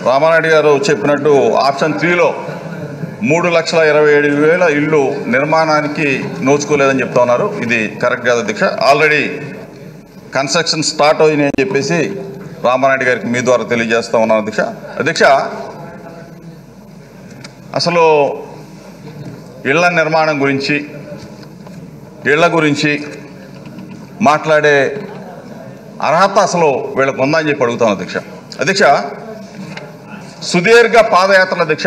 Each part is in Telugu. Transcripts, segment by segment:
రామారెడ్డి గారు చెప్పినట్టు ఆప్షన్ త్రీలో మూడు లక్షల ఇరవై ఏడు వేల ఇళ్ళు నిర్మాణానికి నోచుకోలేదని చెప్తా ఉన్నారు ఇది కరెక్ట్ కాదు అధ్యక్ష ఆల్రెడీ కన్స్ట్రక్షన్ స్టార్ట్ అయింది అని చెప్పేసి రామారెడ్డి గారికి మీ ద్వారా తెలియజేస్తా ఉన్నాను అధ్యక్ష అధ్యక్ష అసలు ఇళ్ల నిర్మాణం గురించి ఇళ్ల గురించి మాట్లాడే అర్హత అసలు వీళ్ళకు ఉందా అని చెప్పి అడుగుతాను అధ్యక్ష అధ్యక్ష సుదీర్ఘ పాదయాత్రల అధ్యక్ష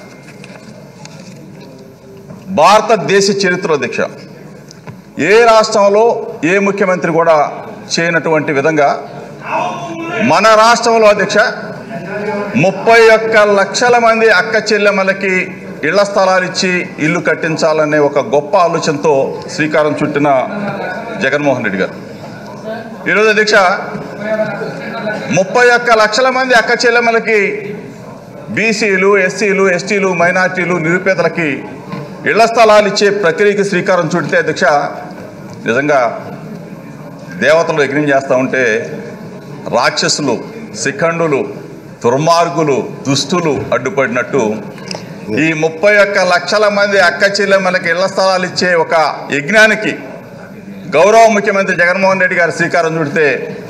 భారతదేశ చరిత్ర అధ్యక్ష ఏ రాష్ట్రంలో ఏ ముఖ్యమంత్రి కూడా చేయనటువంటి విధంగా మన రాష్ట్రంలో అధ్యక్ష ముప్పై ఒక్క లక్షల మంది అక్క చెల్లెమ్మలకి ఇళ్ల స్థలాలు ఇచ్చి ఇల్లు కట్టించాలనే ఒక గొప్ప ఆలోచనతో శ్రీకారం చుట్టిన జగన్మోహన్ రెడ్డి గారు ఈరోజు అధ్యక్ష ముప్పై ఒక్క లక్షల మంది అక్క చెల్లెమ్మలకి బీసీలు ఎస్సీలు ఎస్టీలు మైనార్టీలు నిరుపేదలకి ఇళ్ల స్థలాలు ఇచ్చే ప్రక్రియకి శ్రీకారం చుడితే అధ్యక్ష నిజంగా దేవతలు యజ్ఞం చేస్తూ ఉంటే రాక్షసులు శిఖండులు దుర్మార్గులు దుష్టులు అడ్డుపడినట్టు ఈ ముప్పై ఒక్క లక్షల మంది అక్క చెల్లెమ్మలకి ఇళ్ల స్థలాలు ఇచ్చే ఒక యజ్ఞానికి గౌరవ ముఖ్యమంత్రి జగన్మోహన్ రెడ్డి గారు శ్రీకారం చుడితే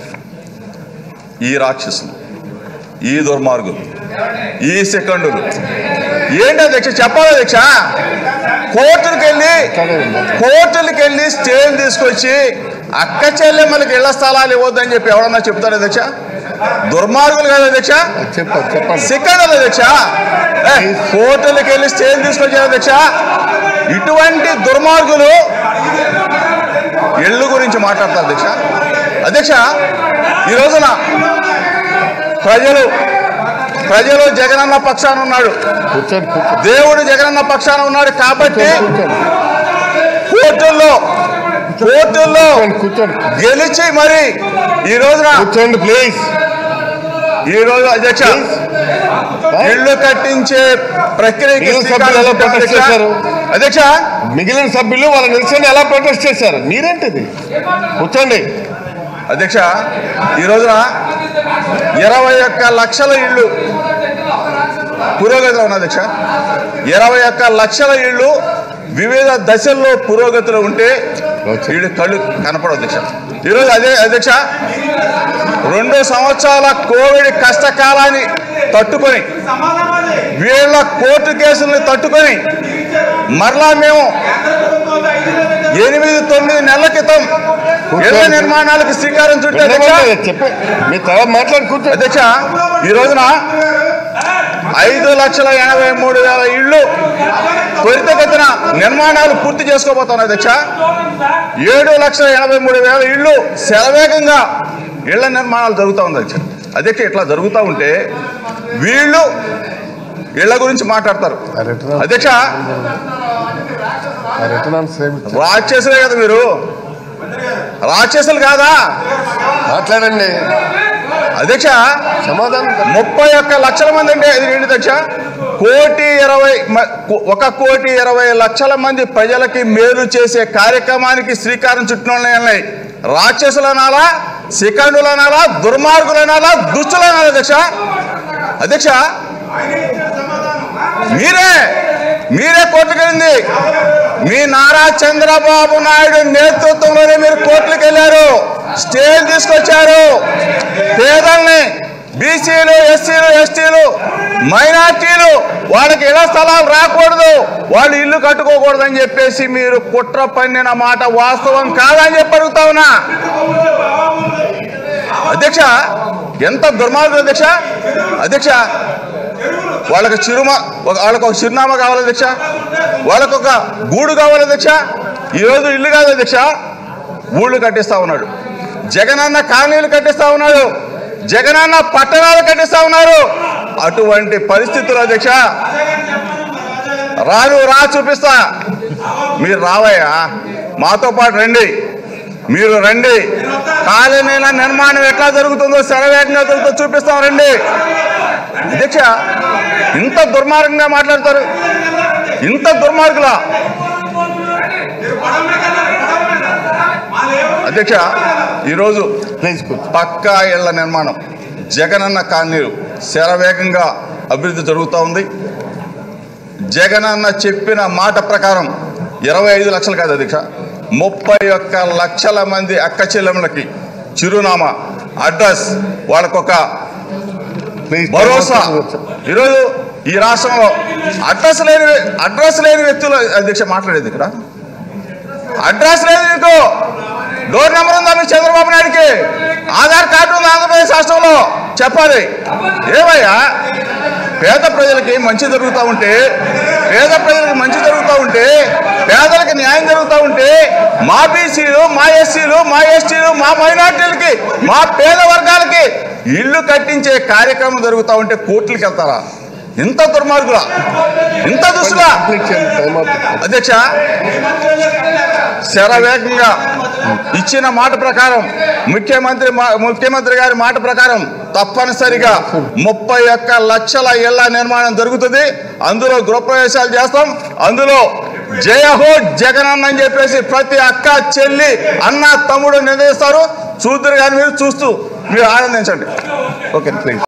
ఈ రాక్షసులు ఈ దుర్మార్గులు ఈ సెకండులు ఏంటి అధ్యక్ష చెప్పాలి అధ్యక్ష కోర్టులకు వెళ్ళి కోర్టులకు వెళ్ళి స్టేలు తీసుకొచ్చి అక్క చెల్లెమ్మలకి ఇళ్ల స్థలాలు ఇవ్వద్దని చెప్పి ఎవరన్నా చెప్తారు అధ్యక్ష దుర్మార్గులు కదా అధ్యక్ష చెప్పండి చెప్పండి సిక్కదు అధ్యక్ష ఏ, కోర్టులకు వెళ్ళి స్టేలు తీసుకొచ్చారు అధ్యక్ష ఇటువంటి దుర్మార్గులు ఇళ్ళు గురించి మాట్లాడతారు అధ్యక్ష అధ్యక్ష ఈ రోజున ప్రజలు ప్రజలు జగనన్న పక్షాన ఉన్నాడు కూర్చోండి కూర్చోండి దేవుడు జగనన్న పక్షాన ఉన్నాడు కాబట్టి కూర్చోండి కోర్టుల్లో కోర్టుల్లో కూర్చోండి కూర్చోండి గెలిచి మరి ఈ రోజున కూర్చోండి ప్లీజ్ ఈ రోజు అధ్యక్ష ఇళ్ళు కట్టించే ప్రక్రియకి మిగిలిన సభ్యులు ఎలా శ్రీకారం ప్రొటెస్ట్ చుట్టారు చేశారు? అధ్యక్ష మిగిలిన సభ్యులు వాళ్ళ నిరసన ఎలా ప్రొటెస్ట్ చేశారు మీరేంటిది కూర్చోండి అధ్యక్ష ఈ రోజున ఇరవై ఒక్క లక్షల ఇళ్ళు పురోగతిలో ఉన్న అధ్యక్ష ఇరవై ఒక్క లక్షల ఇళ్ళు వివిధ దశల్లో పురోగతిలో ఉంటే వీళ్ళు కళ్ళు కనపడవు అధ్యక్ష ఈరోజు అదే అధ్యక్ష రెండు సంవత్సరాల కోవిడ్ కష్టకాలాన్ని తట్టుకొని వీళ్ళ కోర్టు కేసుల్ని తట్టుకొని మరలా మేము ఎనిమిది తొమ్మిది నెలల క్రితం ఇళ్ల నిర్మాణాలకు శ్రీకారం చుట్టే అధ్యక్ష చెప్పే మీ తర్వాత మాట్లాడి కూర్చోండి అధ్యక్ష ఈ రోజున ఐదు లక్షల ఎనభై మూడు వేల ఇళ్ళు త్వరితగతిన నిర్మాణాలు పూర్తి చేసుకోబోతున్నాయి అధ్యక్ష ఏడు లక్షల ఎనభై మూడు వేల ఇళ్ళు శరవేగంగా ఇళ్ల నిర్మాణాలు జరుగుతూ ఉంది అధ్యక్ష అధ్యక్ష ఇట్లా జరుగుతూ ఉంటే వీళ్ళు ఇళ్ల గురించి మాట్లాడతారు రిటర్న్ అధ్యక్ష రిటర్న్ సేమ్ రాక్షసులే కదా మీరు రాక్షసులు కాదా మాట్లాడండి అధ్యక్ష సమాధానం ముప్పై ఒక్క లక్షల మంది అంటే ఇది ఏంటి అధ్యక్ష కోటి ఇరవై మ- కో- ఒక కోటి ఇరవై లక్షల మంది ప్రజలకి మేలు చేసే కార్యక్రమానికి శ్రీకారం చుట్టిన రాక్షసులు అనాలా శిఖండులు అనాలా దుర్మార్గులు అనాలా దుష్టులు అనాలా అధ్యక్ష అధ్యక్ష మీరే మీరే కోర్టుకెళ్ళింది మీ నారా చంద్రబాబు నాయుడు నేతృత్వంలోనే మీరు కోర్టులకు వెళ్ళారు స్టేజ్ తీసుకొచ్చారు పేదల్ని బీసీలు ఎస్సీలు ఎస్టీలు మైనార్టీలు వాళ్ళకి ఇళ్ల స్థలాలు రాకూడదు వాళ్ళు ఇల్లు కట్టుకోకూడదు అని చెప్పేసి మీరు కుట్ర పన్నిన మాట వాస్తవం కాదని చెప్పి అడుగుతా ఉన్నా అధ్యక్ష ఎంత దుర్మార్గులు అధ్యక్ష అధ్యక్ష వాళ్ళకి చిరుమ ఒక- వాళ్ళకి ఒక చిరునామా కావాలి అధ్యక్ష వాళ్ళకు ఒక గూడు కావాలి అధ్యక్ష ఈరోజు ఇల్లు కాదు అధ్యక్ష ఊళ్ళు కట్టిస్తా ఉన్నాడు జగనన్న కాలనీలు కట్టిస్తా ఉన్నాడు జగనన్న పట్టణాలు కట్టిస్తా ఉన్నారు అటువంటి పరిస్థితులు అధ్యక్ష రాను రా చూపిస్తా మీరు రావయ్యా మాతో పాటు రండి మీరు రండి కాలనీల నిర్మాణం ఎట్లా జరుగుతుందో శరవేగంగా జరుగుతుందో చూపిస్తాం రండి అధ్యక్ష ఇంత దుర్మార్గంగా మాట్లాడతారు ఇంత దుర్మార్గులా అధ్యక్ష ఈరోజు ప్లీజ్ కూర్చో పక్కా ఇళ్ల నిర్మాణం జగనన్న కాలనీలు శరవేగంగా అభివృద్ధి జరుగుతూ ఉంది జగనన్న చెప్పిన మాట ప్రకారం ఇరవై ఐదు లక్షలు కాదు అధ్యక్ష ముప్పై ఒక్క లక్షల మంది అక్క చెల్లెములకి చిరునామా అడ్రస్ వాళ్ళకొక భరోసా ఈరోజు ఈ రాష్ట్రంలో అడ్రస్ లేని అడ్రస్ లేని వ్యక్తులు అధ్యక్ష మాట్లాడేది ఇక్కడ అడ్రస్ లేదు మీకు డోర్ నెంబర్ ఉందా మీ చంద్రబాబు నాయుడికి ఆధార్ కార్డు ఉంది ఆంధ్రప్రదేశ్ రాష్ట్రంలో చెప్పాలి ఏమయ్యా పేద ప్రజలకి మంచి జరుగుతూ ఉంటే పేద ప్రజలకి మంచి జరుగుతూ ఉంటే పేదలకి న్యాయం జరుగుతూ ఉంటే మా బీసీలు మా ఎస్సీలు మా ఎస్టీలు మా మైనార్టీలకి మా పేద వర్గాలకి ఇల్లు కట్టించే కార్యక్రమం జరుగుతూ ఉంటే కోర్టులకు వెళ్తారా ఇంత దుర్మార్గులా ఇంత దుస్తులా కంప్లీట్ చేయండి టైం అవుతుంది అధ్యక్ష శరవేగంగా ఇచ్చిన మాట ప్రకారం ముఖ్యమంత్రి మా- ముఖ్యమంత్రి గారి మాట ప్రకారం తప్పనిసరిగా ముప్పై ఒక్క లక్షల ఇళ్ల నిర్మాణం జరుగుతుంది అందులో గృహప్రవేశాలు చేస్తాం అందులో జయహో జగనన్న అని చెప్పేసి ప్రతి అక్క చెల్లి అన్న తమ్ముడు నిర్ణయిస్తారు చూద్దరు కానీ మీరు చూస్తూ మీరు ఆనందించండి ఓకే ప్లీజ్